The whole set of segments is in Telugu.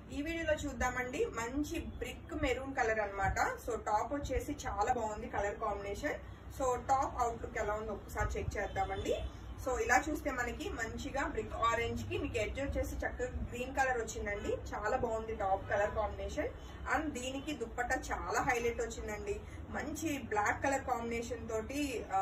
ఈ వీడియోలో చూద్దామండి మంచి బ్రిక్ మెరూన్ కలర్ అన్నమాట సో టాప్ వచ్చేసి చాలా బాగుంది colour combination so top outlook ఎలా ఉందో ఒకసారి చెక్ చేద్దామండి సో ఇలా చూస్తే మనకి మంచిగా బ్రిక్ ఆరెంజ్ కి మీకు ఎడ్జ్ వచ్చేసి చక్కగా గ్రీన్ కలర్ వచ్చిందండి చాలా బాగుంది టాప్ కలర్ కాంబినేషన్ అండ్ దీనికి దుప్పట్టా చాలా హైలైట్ వచ్చిందండి మంచి బ్లాక్ కలర్ కాంబినేషన్ తోటి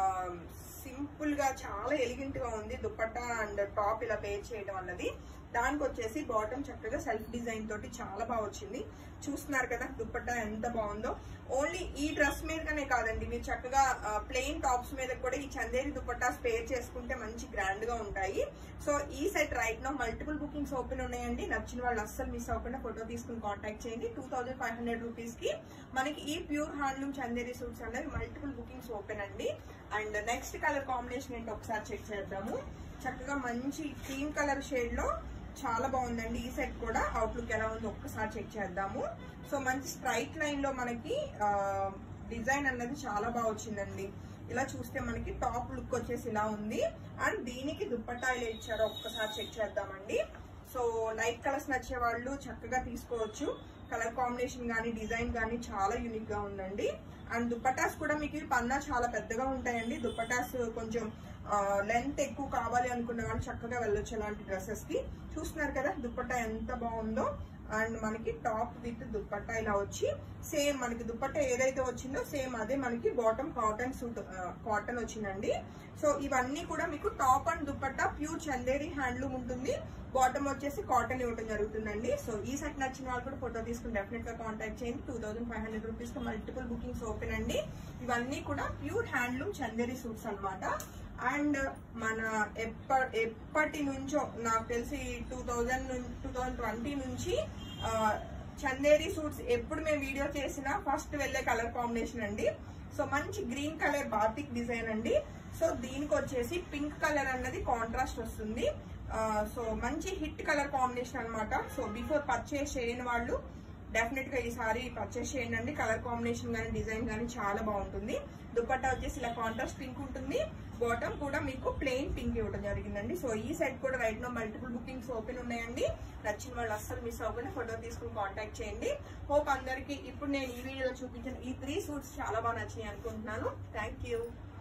సింపుల్ గా చాలా ఎలిగెంట్ గా ఉంది దుప్పట్టా అండ్ టాప్ ఇలా పేర్ చేయడం అన్నది దానికి వచ్చేసి బాటమ్ చక్కగా సెల్ఫ్ డిజైన్ తోటి చాలా బాగా వచ్చింది చూస్తున్నారు కదా దుప్పట్టా ఎంత బాగుందో ఓన్లీ ఈ డ్రెస్ మీదగానే కాదండి మీరు చక్కగా ప్లెయిన్ టాప్స్ మీద కూడా ఈ చందేరి దుప్పట్టా స్పేర్ చేసుకుంటే మంచి గ్రాండ్ గా ఉంటాయి సో ఈ site right now multiple bookings open ఉన్నాయండి నచ్చిన వాళ్ళు అస్సలు మిస్ అవ్వకుండా ఫోటో తీసుకుని కాంటాక్ట్ చేయండి two thousand five hundred rupees కి మనకి ఈ ప్యూర్ హ్యాండ్లూమ్ చందేరి సూట్స్ అనేవి మల్టిపుల్ బుకింగ్స్ ఓపెన్ అండి అండ్ నెక్స్ట్ కలర్ కాంబినేషన్ ఏంటో ఒకసారి చెక్ చేద్దాము చక్కగా మంచి క్రీమ్ కలర్ షేడ్ లో చాలా బాగుందండి ఈ సెట్ కూడా అవుట్లుక్ ఎలా ఉందో ఒక్కసారి చెక్ చేద్దాము సో మంచి స్ట్రైట్ లైన్ లో మనకి డిజైన్ అన్నది చాలా బాగా వచ్చిందండి ఇలా చూస్తే మనకి టాప్ లుక్ వచ్చేసి ఇలా ఉంది అండ్ దీనికి దుప్పట్టా ఇలా ఇచ్చారో ఒక్కసారి చెక్ చేద్దామండి సో లైట్ కలర్స్ నచ్చే వాళ్ళు చక్కగా తీసుకోవచ్చు కలర్ కాంబినేషన్ కానీ డిజైన్ కానీ చాలా యూనిక్ గా ఉందండి అండ్ దుప్పటాస్ కూడా మీకు ఈ పన్నా చాలా పెద్దగా ఉంటాయండి దుప్పటాస్ కొంచెం లెంత్ ఎక్కువ కావాలి అనుకున్న వాళ్ళు చక్కగా వెళ్ళొచ్చు అలాంటి డ్రెస్సెస్ కి చూస్తున్నారు కదా దుప్పట్టా ఎంత బాగుందో అండ్ మనకి టాప్ విత్ దుప్పట్టా ఇలా వచ్చి సేమ్ మనకి దుప్పట్టా ఏదైతే వచ్చిందో సేమ్ అదే మనకి బాటమ్ కాటన్ సూట్ కాటన్ వచ్చిందండి సో ఇవన్నీ కూడా మీకు top and dupatta pure Chanderi handloom ఉంటుంది బాటమ్ వచ్చేసి కాటన్ ఇవ్వడం జరుగుతుందండి సో ఈ సెట్ నచ్చిన వాళ్ళు కూడా ఫోటో తీసుకుని డెఫినెట్ గా కాంటాక్ట్ చేయండి two thousand five hundred rupees multiple bookings open అండి ఇవన్నీ కూడా ప్యూర్ హ్యాండ్లూమ్ చందేరి సూట్స్ అన్నమాట అండ్ మన ఎప్ప ఎప్పటి నుంచో నాకు తెలిసి two thousand two thousand twenty నుంచి ఆ, చందేరి సూట్స్ ఎప్పుడు మేము వీడియో చేసినా ఫస్ట్ వెళ్ళే కలర్ కాంబినేషన్ అండి సో మంచి గ్రీన్ కలర్ బాతిక్ డిజైన్ అండి సో దీనికి వచ్చేసి పింక్ కలర్ అన్నది కాంట్రాస్ట్ వస్తుంది ఆ, సో మంచి హిట్ కలర్ కాంబినేషన్ అన్నమాట సో బిఫోర్ పర్చేస్ చేయని వాళ్ళు డెఫినెట్ గా ఈ సారీ పర్చేస్ చేయండి అండి కలర్ కాంబినేషన్ కానీ డిజైన్ కానీ చాలా బాగుంటుంది దుపట్టా వచ్చేసి ఇలా కాంట్రాస్ట్ పింక్ ఉంటుంది బాటమ్ కూడా మీకు ప్లెయిన్ పింక్ ఇవ్వడం జరిగిందండి సో ఈ సెట్ కూడా right now multiple bookings open ఉన్నాయండి నచ్చిన వాళ్ళు అస్సలు మిస్ అవ్వకుండా ఫోటో తీసుకుని కాంటాక్ట్ చేయండి హోప్ అందరికి ఇప్పుడు నేను ఈ వీడియోలో చూపించిన ఈ త్రీ సూట్స్ చాలా బాగా నచ్చినాయి అనుకుంటున్నాను థ్యాంక్ యూ